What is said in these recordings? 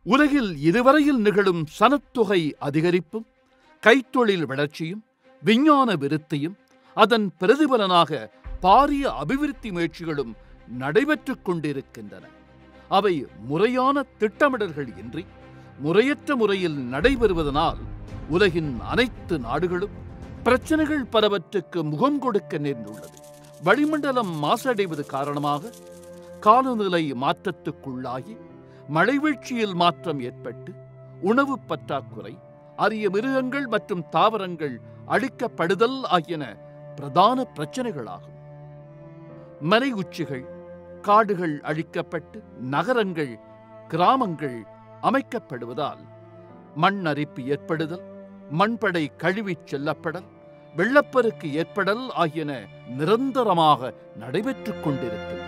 உலகில் இதுவரையில் நிகழும் சனத்தொகை அதிகரிப்பும் கைத்தொழில் வளர்ச்சியும் விஞ்ஞான விருத்தியும் அதன் பிரதிபலனாக பாரிய அபிவிருத்தி முயற்சிகளும் நடைபெற்றுக் கொண்டிருக்கின்றன அவை முறையான திட்டமிடல்கள் இன்றி முறையற்ற முறையில் நடைபெறுவதனால் உலகின் அனைத்து நாடுகளும் பிரச்சனைகள் பலவற்றுக்கு முகம் கொடுக்க நேர்ந்துள்ளது வளிமண்டலம் மாசடைவது காரணமாக காலநிலை மாற்றத்துக்குள்ளாகி மழைவீழ்ச்சியில் மாற்றம் ஏற்பட்டு உணவு பற்றாக்குறை அரிய மிருகங்கள் மற்றும் தாவரங்கள் அழிக்கப்படுதல் ஆகியன பிரதான பிரச்சனைகளாகும் மலை உச்சிகள் காடுகள் அழிக்கப்பட்டு நகரங்கள் கிராமங்கள் அமைக்கப்படுவதால் மண் அரிப்பு ஏற்படுதல் மண்படை கழுவிச் செல்லப்படல் வெள்ளப்பெருக்கு ஏற்படல் ஆகியன நிரந்தரமாக நடைபெற்றுக் கொண்டிருக்கின்றன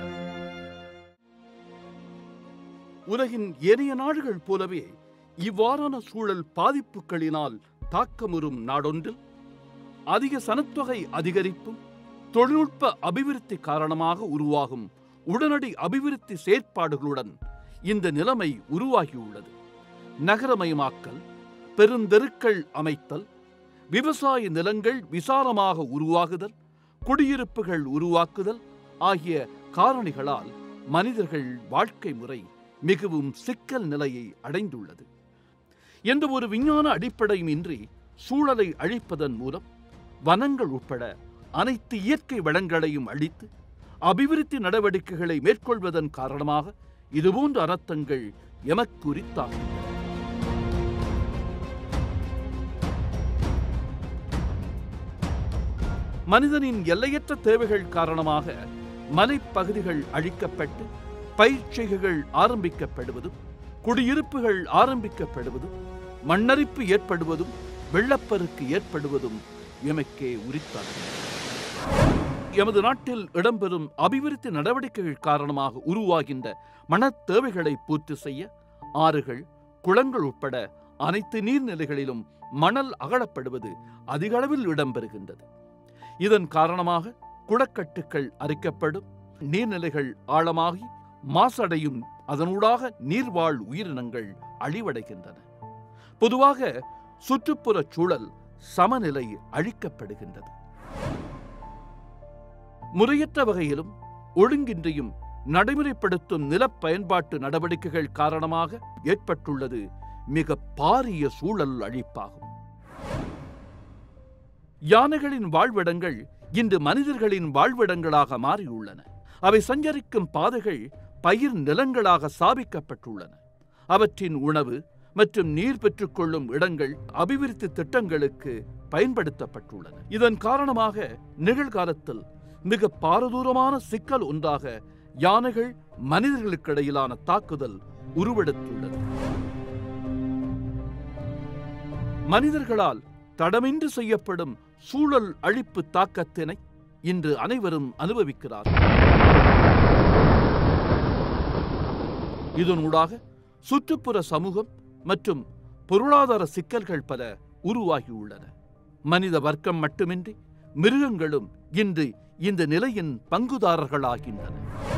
உலகின் ஏனைய நாடுகள் போலவே இவ்வாறான சூழல் பாதிப்புகளினால் தாக்கமுறும் நாடொன்றில் அதிக சனத்தொகை அதிகரிப்பும் தொழில்நுட்ப அபிவிருத்தி காரணமாக உருவாகும் உடனடி அபிவிருத்தி செயற்பாடுகளுடன் இந்த நிலைமை உருவாகியுள்ளது நகரமயமாக்கல் பெருந்தெருக்கள் அமைத்தல் விவசாய நிலங்கள் விசாலமாக உருவாகுதல் குடியிருப்புகள் உருவாக்குதல் ஆகிய காரணிகளால் மனிதர்கள் வாழ்க்கை முறை மிகவும் சிக்கல் நிலையை அடைந்துள்ளது எந்த ஒரு விஞ்ஞான அடிப்படையும் இன்றி சூழலை அழிப்பதன் மூலம் வனங்கள் உட்பட அனைத்து இயற்கை வளங்களையும் அழித்து அபிவிருத்தி நடவடிக்கைகளை மேற்கொள்வதன் காரணமாக இதுபோன்ற அனர்த்தங்கள் எமக்கு உரித்தாகின்றன மனிதனின் எல்லையற்ற தேவைகள் காரணமாக மலைப்பகுதிகள் அழிக்கப்பட்டு பயிற்சிகைகள் ஆரம்பிக்கப்படுவதும் குடியிருப்புகள் ஆரம்பிக்கப்படுவதும் மண்ணரிப்பு ஏற்படுவதும் வெள்ளப்பெருக்கு ஏற்படுவதும் எமக்கே உரித்தானது எமது நாட்டில் இடம்பெறும் அபிவிருத்தி நடவடிக்கைகள் காரணமாக உருவாகின்ற மனத் தேவைகளை பூர்த்தி செய்ய ஆறுகள் குளங்கள் உட்பட அனைத்து நீர்நிலைகளிலும் மணல் அகலப்படுவது அதிக அளவில் இடம்பெறுகின்றது இதன் காரணமாக குளக்கட்டுக்கள் அரிக்கப்படும் நீர்நிலைகள் ஆழமாகி மாசடையும் அதனூடாக நீர்வாழ் உயிரினங்கள் அழிவடைகின்றன பொதுவாக சுற்றுப்புறச் சூழல் சமநிலை அழிக்கப்படுகின்றது முறையற்ற வகையிலும் ஒழுங்கின்றியும் நடைமுறைப்படுத்தும் நிலப் பயன்பாட்டு நடவடிக்கைகள் காரணமாக ஏற்பட்டுள்ளது மிக பாரிய சூழல் அழிப்பாகும் யானைகளின் வாழ்விடங்கள் இன்று மனிதர்களின் வாழ்விடங்களாக மாறியுள்ளன அவை சஞ்சரிக்கும் பாதைகள் பயிர் நிலங்களாக சாபிக்கப்பட்டுள்ளன அவற்றின் உணவு மற்றும் நீர் பெற்றுக்கொள்ளும் இடங்கள் அபிவிருத்தி திட்டங்களுக்கு பயன்படுத்தப்பட்டுள்ளன இதன் காரணமாக நிகழ்காலத்தில் மிக பாரதூரமான சிக்கல் ஒன்றாக யானைகள் மனிதர்களுக்கிடையிலான தாக்குதல் உருவெடுத்துள்ளது மனிதர்களால் தடமின்றி செய்யப்படும் சூழல் அழிப்பு தாக்கத்தினை இன்று அனைவரும் அனுபவிக்கிறார்கள் இதனூடாக சுற்றுப்புற சமூகம் மற்றும் பொருளாதார சிக்கல்கள் பல உருவாகியுள்ளன மனித வர்க்கம் மட்டுமின்றி மிருகங்களும் இன்று இந்த நிலையின் பங்குதாரர்களாகின்றன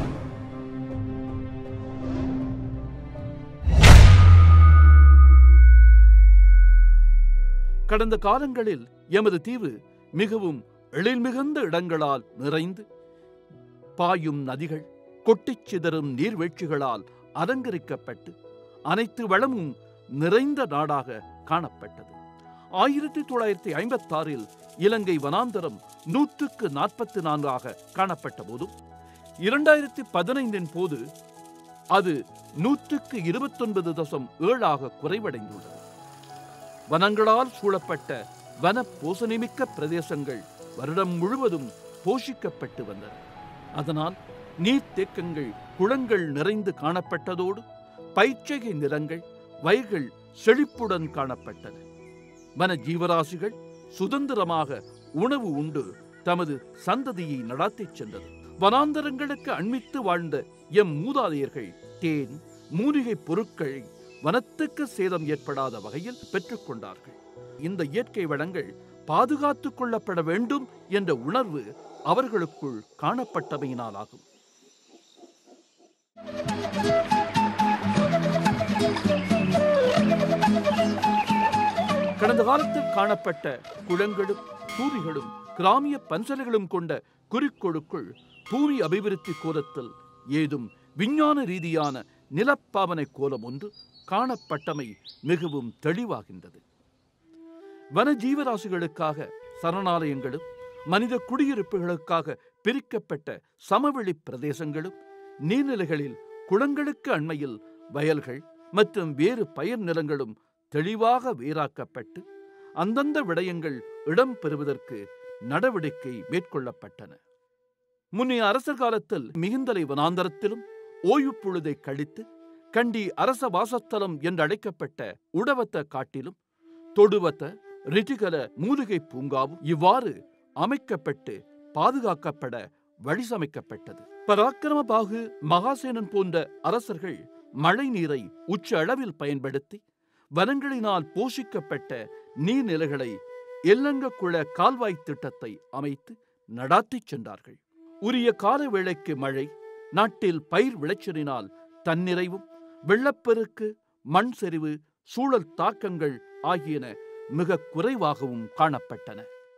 கடந்த காலங்களில் எமது தீவு மிகவும் எழில்மிகுந்த இடங்களால் நிறைந்து பாயும் நதிகள் கொட்டிச் சிதறும் நீர்வீழ்ச்சிகளால் அலங்கரிக்கப்பட்டு அனைத்து வளமும் நிறைந்த நாடாக காணப்பட்டது ஆயிரத்தி தொள்ளாயிரத்தி ஐம்பத்தாறில் இலங்கை வனாந்தரம் நூற்றுக்கு நாற்பத்தி நான்காக காணப்பட்ட போதும் இரண்டாயிரத்தி பதினைந்தின் போது அது நூற்றுக்கு இருபத்தொன்பது தசம் ஏழாக குறைவடைந்துள்ளது வனங்களால் சூழப்பட்ட வன போசனிமிக்க பிரதேசங்கள் வருடம் முழுவதும் போஷிக்கப்பட்டு வந்தன அதனால் நீர்த்தேக்கங்கள் குளங்கள் நிறைந்து காணப்பட்டதோடு பயிற்சிகை நிலங்கள் வயல்கள் செழிப்புடன் காணப்பட்டன வன ஜீவராசிகள் சுதந்திரமாக உணவு உண்டு தமது சந்ததியை நடாத்திச் சென்றது வனாந்தரங்களுக்கு அண்மித்து வாழ்ந்த எம் மூதாதையர்கள் தேன் மூலிகை பொருட்களை வனத்துக்கு சேதம் ஏற்படாத வகையில் பெற்றுக்கொண்டார்கள் இந்த இயற்கை வளங்கள் பாதுகாத்துக் கொள்ளப்பட வேண்டும் என்ற உணர்வு அவர்களுக்குள் காணப்பட்டமையினாலாகும் கடந்த காலத்தில் காணப்பட்ட குளங்களும் தூரிகளும் கிராமிய பன்சலைகளும் கொண்ட குறிக்கோளுக்குள் பூமி அபிவிருத்தி கோலத்தில் ஏதும் விஞ்ஞான ரீதியான நிலப்பாவனை கோலம் ஒன்று காணப்பட்டமை மிகவும் தெளிவாகின்றது வன ஜீவராசிகளுக்காக சரணாலயங்களும் மனித குடியிருப்புகளுக்காக பிரிக்கப்பட்ட சமவெளி பிரதேசங்களும் நீர்நிலைகளில் குளங்களுக்கு அண்மையில் வயல்கள் மற்றும் வேறு பயிர் நிலங்களும் தெளிவாக வேறாக்கப்பட்டு அந்தந்த விடயங்கள் இடம் பெறுவதற்கு நடவடிக்கை மேற்கொள்ளப்பட்டன முன்னைய அரசர் காலத்தில் மிகுந்தலை வனாந்தரத்திலும் ஓய்வு பொழுதை கழித்து கண்டி அரச வாசத்தலம் என்று அழைக்கப்பட்ட உடவத்த காட்டிலும் தொடுவத்த ரிட்டிகல மூலிகை பூங்காவும் இவ்வாறு அமைக்கப்பட்டு பாதுகாக்கப்பட வழிசமைக்கப்பட்டது பராக்கிரமபாகு மகாசேனன் போன்ற அரசர்கள் மழை நீரை உச்ச அளவில் பயன்படுத்தி வனங்களினால் போஷிக்கப்பட்ட நீர்நிலைகளை எல்லங்கக்குள கால்வாய் திட்டத்தை அமைத்து நடாத்திச் சென்றார்கள் உரிய கால வேளைக்கு மழை நாட்டில் பயிர் விளைச்சலினால் தன்னிறைவும் வெள்ளப்பெருக்கு மண் சரிவு சூழல் தாக்கங்கள் ஆகியன மிக குறைவாகவும் காணப்பட்டன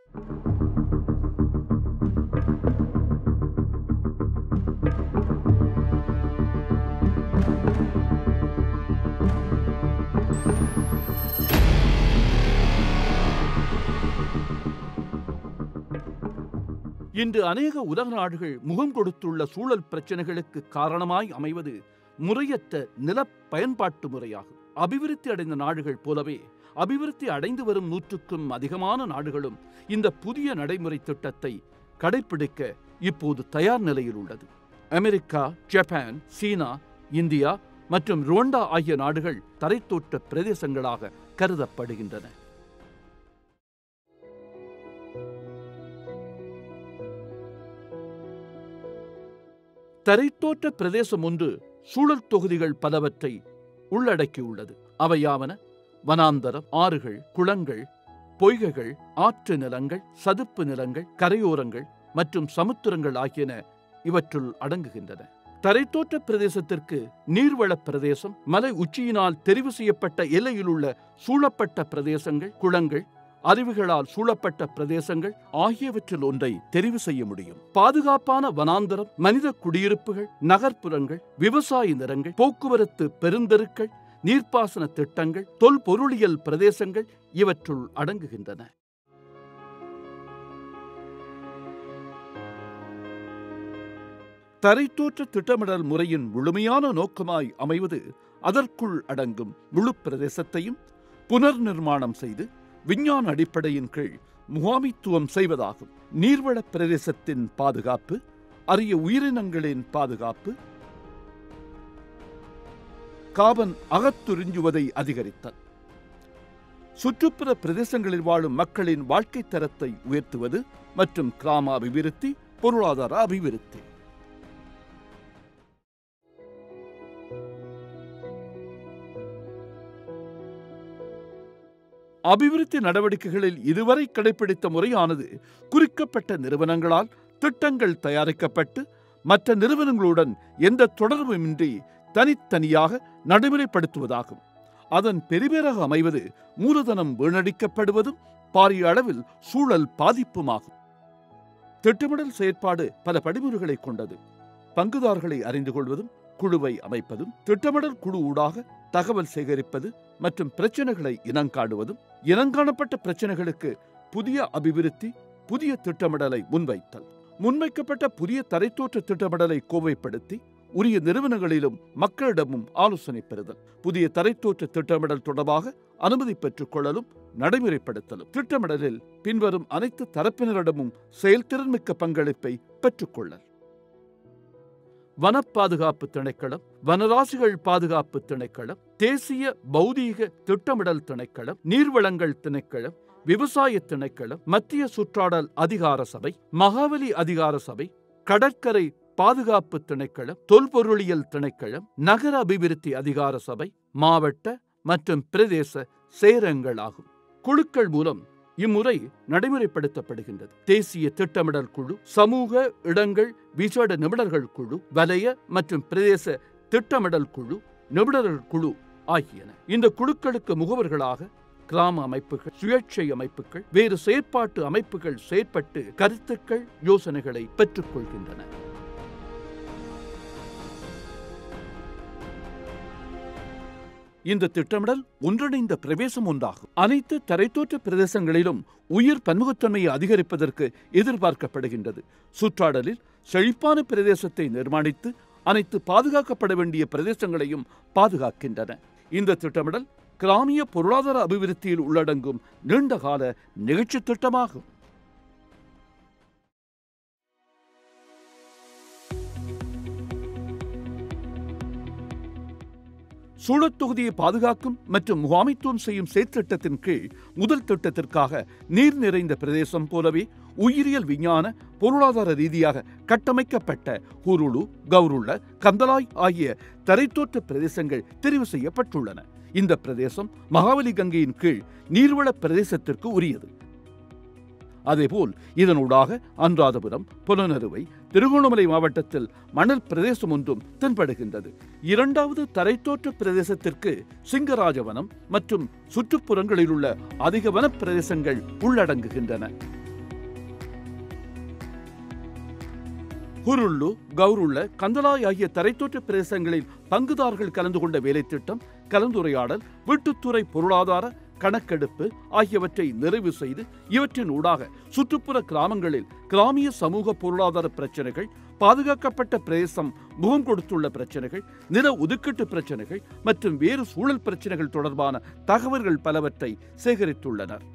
இன்று அநேக உலக நாடுகள் முகம் கொடுத்துள்ள சூழல் பிரச்சனைகளுக்கு காரணமாய் அமைவது முறையற்ற நில பயன்பாட்டு முறையாகும் அபிவிருத்தி அடைந்த நாடுகள் போலவே அபிவிருத்தி அடைந்து வரும் நூற்றுக்கும் அதிகமான நாடுகளும் இந்த புதிய நடைமுறை திட்டத்தை கடைபிடிக்க இப்போது தயார் நிலையில் உள்ளது அமெரிக்கா ஜப்பான் சீனா இந்தியா மற்றும் ருவண்டா ஆகிய நாடுகள் தரைத்தோற்ற பிரதேசங்களாக கருதப்படுகின்றன தரைத்தோற்ற பிரதேசம் ஒன்று சூழல் தொகுதிகள் பலவற்றை உள்ளடக்கியுள்ளது அவையாவன வனாந்தரம் ஆறுகள் குளங்கள் பொய்கைகள் ஆற்று நிலங்கள் சதுப்பு நிலங்கள் கரையோரங்கள் மற்றும் சமுத்திரங்கள் ஆகியன இவற்றுள் அடங்குகின்றன தரைத்தோற்ற பிரதேசத்திற்கு நீர்வளப் பிரதேசம் மலை உச்சியினால் தெரிவு செய்யப்பட்ட எல்லையில் உள்ள சூழப்பட்ட பிரதேசங்கள் குளங்கள் அருவிகளால் சூழப்பட்ட பிரதேசங்கள் ஆகியவற்றில் ஒன்றை தெரிவு செய்ய முடியும் பாதுகாப்பான வனாந்தரம் மனித குடியிருப்புகள் நகர்ப்புறங்கள் விவசாய நிலங்கள் போக்குவரத்து பெருந்தெருக்கள் நீர்ப்பாசன திட்டங்கள் தொல்பொருளியல் பிரதேசங்கள் இவற்றுள் அடங்குகின்றன தரைத்தோற்ற திட்டமிடல் முறையின் முழுமையான நோக்கமாய் அமைவது அதற்குள் அடங்கும் முழு பிரதேசத்தையும் புனர் நிர்மாணம் செய்து விஞ்ஞான அடிப்படையின் கீழ் முகாமித்துவம் செய்வதாகும் நீர்வள பிரதேசத்தின் பாதுகாப்பு அரிய உயிரினங்களின் பாதுகாப்பு காபன் அகத்துறிஞ்சுவதை அதிகரித்தல் சுற்றுப்புற பிரதேசங்களில் வாழும் மக்களின் வாழ்க்கை தரத்தை உயர்த்துவது மற்றும் கிராம அபிவிருத்தி பொருளாதார அபிவிருத்தி அபிவிருத்தி நடவடிக்கைகளில் இதுவரை கடைபிடித்த முறையானது குறிக்கப்பட்ட நிறுவனங்களால் திட்டங்கள் தயாரிக்கப்பட்டு மற்ற நிறுவனங்களுடன் எந்த தொடர்புமின்றி தனித்தனியாக நடைமுறைப்படுத்துவதாகும் அதன் பெருமேறாக அமைவது மூலதனம் வீணடிக்கப்படுவதும் பாரிய அளவில் சூழல் பாதிப்புமாகும் திட்டமிடல் செயற்பாடு பல படிமுறைகளை கொண்டது பங்குதாரர்களை அறிந்து கொள்வதும் குழுவை அமைப்பதும் திட்டமிடல் குழு ஊடாக தகவல் சேகரிப்பது மற்றும் பிரச்சனைகளை இனங்காணுவதும் இனங்காணப்பட்ட பிரச்சனைகளுக்கு புதிய அபிவிருத்தி புதிய திட்டமிடலை முன்வைத்தல் முன்வைக்கப்பட்ட புதிய தரைத்தோற்ற திட்டமிடலை கோவைப்படுத்தி உரிய நிறுவனங்களிலும் மக்களிடமும் ஆலோசனை பெறுதல் புதிய தரைத்தோற்ற திட்டமிடல் தொடர்பாக அனுமதி பெற்றுக் கொள்ளலும் நடைமுறைப்படுத்தலும் திட்டமிடலில் பின்வரும் அனைத்து தரப்பினரிடமும் செயல்திறன்மிக்க பங்களிப்பை பெற்றுக்கொள்ளல் வன பாதுகாப்பு திணைக்களம் வனராசிகள் பாதுகாப்பு திணைக்களம் தேசிய பௌதீக திட்டமிடல் திணைக்களம் நீர்வளங்கள் திணைக்களம் விவசாய திணைக்களம் மத்திய சுற்றாடல் அதிகார சபை மகாவலி அதிகார சபை கடற்கரை பாதுகாப்பு திணைக்களம் தொல்பொருளியல் திணைக்களம் நகர அபிவிருத்தி அதிகார சபை மாவட்ட மற்றும் பிரதேச சேரங்கள் ஆகும் குழுக்கள் மூலம் இம்முறை நடைமுறைப்படுத்தப்படுகின்றது தேசிய திட்டமிடல் குழு சமூக இடங்கள் விசேட நிபுணர்கள் குழு வலய மற்றும் பிரதேச திட்டமிடல் குழு நிபுணர்கள் குழு ஆகியன இந்த குழுக்களுக்கு முகவர்களாக கிராம அமைப்புகள் சுயேட்சை அமைப்புகள் வேறு செயற்பாட்டு அமைப்புகள் செயற்பட்டு கருத்துக்கள் யோசனைகளை பெற்றுக்கொள்கின்றன இந்த திட்டமிடல் ஒன்றிணைந்த பிரவேசம் ஒன்றாகும் அனைத்து தரைத்தோற்ற பிரதேசங்களிலும் உயிர் பன்முகத்தன்மையை அதிகரிப்பதற்கு எதிர்பார்க்கப்படுகின்றது சுற்றாடலில் செழிப்பான பிரதேசத்தை நிர்மாணித்து அனைத்து பாதுகாக்கப்பட வேண்டிய பிரதேசங்களையும் பாதுகாக்கின்றன இந்த திட்டமிடல் கிராமிய பொருளாதார அபிவிருத்தியில் உள்ளடங்கும் நீண்டகால நிகழ்ச்சி திட்டமாகும் சூழத் தொகுதியை பாதுகாக்கும் மற்றும் முகாமைத்துவம் செய்யும் செயற்திட்டத்தின் கீழ் முதல் திட்டத்திற்காக நீர் நிறைந்த பிரதேசம் போலவே உயிரியல் விஞ்ஞான பொருளாதார ரீதியாக கட்டமைக்கப்பட்ட ஹுருளு கௌருள்ள கந்தலாய் ஆகிய தரைத்தோற்ற பிரதேசங்கள் தெரிவு செய்யப்பட்டுள்ளன இந்த பிரதேசம் மகாவலி கங்கையின் கீழ் நீர்வள பிரதேசத்திற்கு உரியது அதேபோல் இதனூடாக அனுராதபுரம் புலனறுவை திருகோணமலை மாவட்டத்தில் மணல் பிரதேசம் ஒன்றும் தென்படுகின்றது இரண்டாவது தரைத்தோற்ற பிரதேசத்திற்கு சிங்கராஜவனம் மற்றும் சுற்றுப்புறங்களில் உள்ள அதிக வனப் பிரதேசங்கள் உள்ளடங்குகின்றன குருள்ளு கௌருள்ள கந்தலாய் ஆகிய தரைத்தோற்ற பிரதேசங்களில் பங்குதாரர்கள் கலந்து கொண்ட வேலைத்திட்டம் கலந்துரையாடல் வீட்டுத்துறை பொருளாதார கணக்கெடுப்பு ஆகியவற்றை நிறைவு செய்து இவற்றின் ஊடாக சுற்றுப்புற கிராமங்களில் கிராமிய சமூக பொருளாதார பிரச்சனைகள் பாதுகாக்கப்பட்ட பிரதேசம் முகம் கொடுத்துள்ள பிரச்சனைகள் நில ஒதுக்கீட்டு பிரச்சனைகள் மற்றும் வேறு சூழல் பிரச்சனைகள் தொடர்பான தகவல்கள் பலவற்றை சேகரித்துள்ளனர்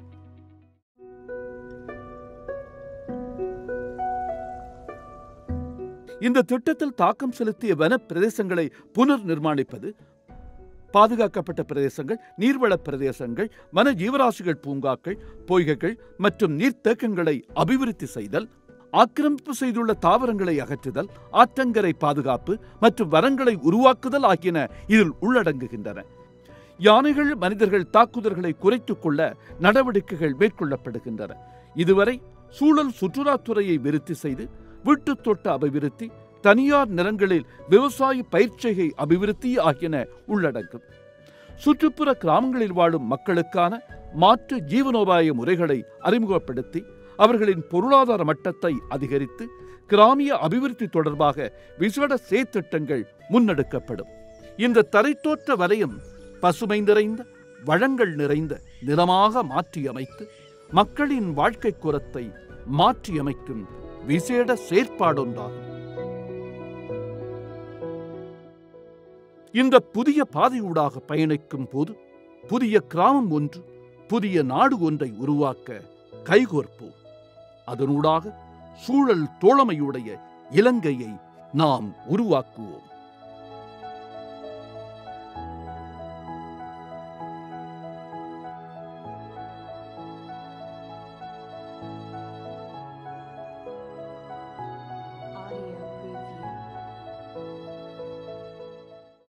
இந்த திட்டத்தில் தாக்கம் செலுத்திய வன பிரதேசங்களை புனர் நிர்மாணிப்பது பாதுகாக்கப்பட்ட பிரதேசங்கள் நீர்வள பிரதேசங்கள் வன ஜீவராசிகள் பூங்காக்கள் பொய்கைகள் மற்றும் நீர்த்தேக்கங்களை அபிவிருத்தி செய்தல் ஆக்கிரமிப்பு செய்துள்ள தாவரங்களை அகற்றுதல் ஆற்றங்கரை பாதுகாப்பு மற்றும் வரங்களை உருவாக்குதல் ஆகியன இதில் உள்ளடங்குகின்றன யானைகள் மனிதர்கள் தாக்குதல்களை குறைத்துக் கொள்ள நடவடிக்கைகள் மேற்கொள்ளப்படுகின்றன இதுவரை சூழல் சுற்றுலாத்துறையை விருத்தி செய்து வீட்டுத் தோட்ட அபிவிருத்தி தனியார் நிலங்களில் விவசாய பயிர்ச்செய்கை அபிவிருத்தி ஆகியன உள்ளடங்கும் சுற்றுப்புற கிராமங்களில் வாழும் மக்களுக்கான மாற்று ஜீவனோபாய முறைகளை அறிமுகப்படுத்தி அவர்களின் பொருளாதார மட்டத்தை அதிகரித்து கிராமிய அபிவிருத்தி தொடர்பாக விசேட செயற்திட்டங்கள் முன்னெடுக்கப்படும் இந்த தரைத்தோற்ற வலயம் பசுமை நிறைந்த வளங்கள் நிறைந்த நிலமாக மாற்றியமைத்து மக்களின் வாழ்க்கை குரத்தை மாற்றியமைக்கும் விசேட செயற்பாடொன்றாகும் இந்த புதிய பாதையூடாக பயணிக்கும் போது புதிய கிராமம் ஒன்று புதிய நாடு ஒன்றை உருவாக்க கைகோர்ப்போம் அதனூடாக சூழல் தோழமையுடைய இலங்கையை நாம் உருவாக்குவோம்